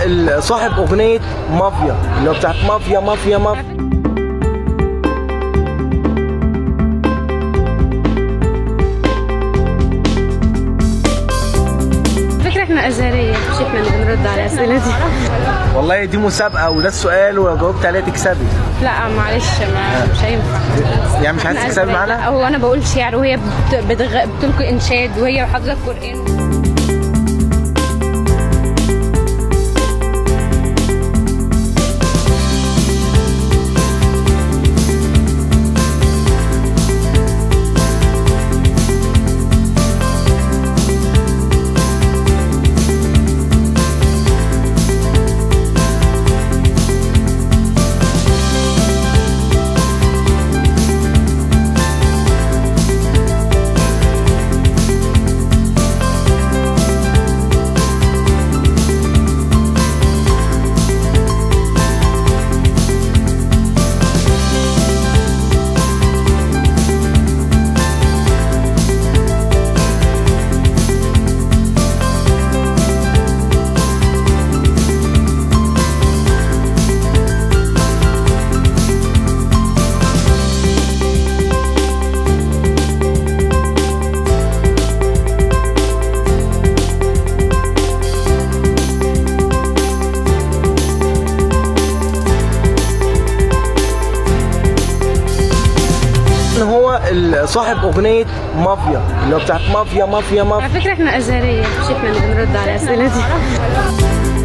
ال- صاحب اغنيه مافيا اللي هو بتاعت مافيا مافيا مافيا فكرة احنا ازهرية مش احنا اللي بنرد على الاسئلة دي والله دي مسابقه وده السؤال ولو جاوبت عليه تكسبي لا معلش ما مش هينفع يعني مش عايز احنا تكسبي أزهرية. معانا لا، هو انا بقول شعر وهي بت- بتغ... بتلقي انشاد وهي حافظة القرآن ان هو ال- صاحب اغنيه مافيا اللي هو بتاعت مافيا مافيا مافيا على فكرة احنا ازهرية مش احنا اللي بنرد على الاسئلة دي